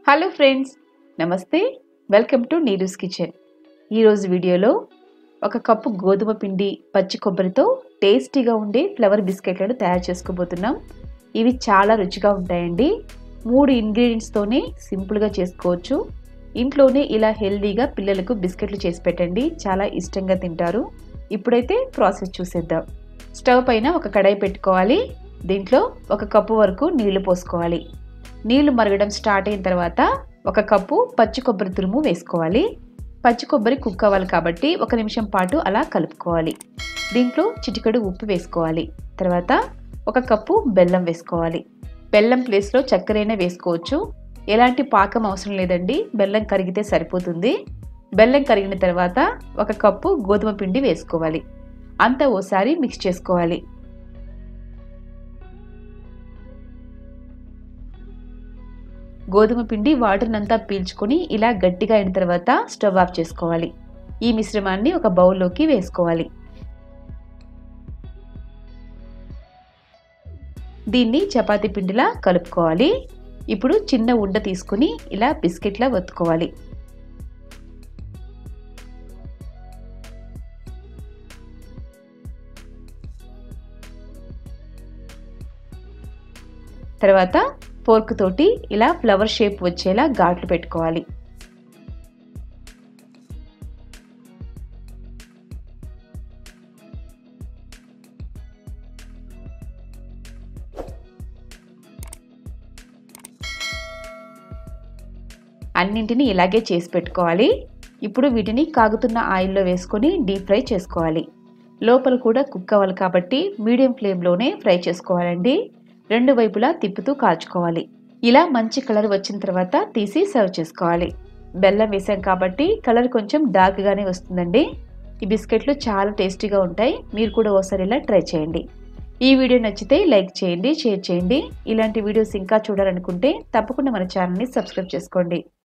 hello friends నమస్తే welcome to Neeru's kitchen ఈరోజు వీడియోలో ఒక కప్పు గోధుమ పిండి పచ్చి కొబ్బరితో టేస్టీగా ఉండే ఫ్లవర్ బిస్కెట్లను తయారు చేసుకోబోతున్నాం ఇవి చాలా రుచిగా ఉంటాయండి మూడు ఇంగ్రీడియంట్స్తోనే సింపుల్గా చేసుకోవచ్చు ఇంట్లోనే ఇలా హెల్దీగా పిల్లలకు బిస్కెట్లు చేసి పెట్టండి చాలా ఇష్టంగా తింటారు ఇప్పుడైతే ప్రాసెస్ చూసేద్దాం స్టవ్ పైన ఒక కడాయి పెట్టుకోవాలి దీంట్లో ఒక కప్పు వరకు నీళ్లు పోసుకోవాలి నీళ్లు మరగడం స్టార్ట్ అయిన తర్వాత ఒక కప్పు పచ్చి కొబ్బరి తురుము వేసుకోవాలి పచ్చి కొబ్బరి కుక్ అవ్వాలి కాబట్టి ఒక నిమిషం పాటు అలా కలుపుకోవాలి దీంట్లో చిటికెడు ఉప్పు వేసుకోవాలి తర్వాత ఒక కప్పు బెల్లం వేసుకోవాలి బెల్లం ప్లేస్లో చక్కెరైనా వేసుకోవచ్చు ఎలాంటి పాకం అవసరం లేదండి బెల్లం కరిగితే సరిపోతుంది బెల్లం కరిగిన తర్వాత ఒక కప్పు గోధుమ పిండి వేసుకోవాలి అంతా ఓసారి మిక్స్ చేసుకోవాలి గోధుమ పిండి వాటర్నంతా పీల్చుకొని ఇలా గట్టిగా అయిన తర్వాత స్టవ్ ఆఫ్ చేసుకోవాలి ఈ మిశ్రమాన్ని ఒక బౌల్లోకి వేసుకోవాలి దీన్ని చపాతీ పిండిలా కలుపుకోవాలి ఇప్పుడు చిన్న ఉండ తీసుకుని ఇలా బిస్కెట్లా ఒత్తుకోవాలి తర్వాత ఫోర్క్ తోటి ఇలా ఫ్లవర్ షేప్ వచ్చేలా ఘాట్లు పెట్టుకోవాలి అన్నింటినీ ఇలాగే చేసి పెట్టుకోవాలి ఇప్పుడు వీటిని కాగుతున్న ఆయిల్లో వేసుకొని డీప్ ఫ్రై చేసుకోవాలి లోపల కూడా కుక్ అవ్వాలి కాబట్టి మీడియం ఫ్లేమ్లోనే ఫ్రై చేసుకోవాలండి రెండు వైపులా తిప్పుతూ కాల్చుకోవాలి ఇలా మంచి కలర్ వచ్చిన తర్వాత తీసి సర్వ్ చేసుకోవాలి బెల్లం వేసాం కాబట్టి కలర్ కొంచెం డార్క్గానే వస్తుందండి ఈ బిస్కెట్లు చాలా టేస్టీగా ఉంటాయి మీరు కూడా ఒకసారి ఇలా ట్రై చేయండి ఈ వీడియో నచ్చితే లైక్ చేయండి షేర్ చేయండి ఇలాంటి వీడియోస్ ఇంకా చూడాలనుకుంటే తప్పకుండా మన ఛానల్ని సబ్స్క్రైబ్ చేసుకోండి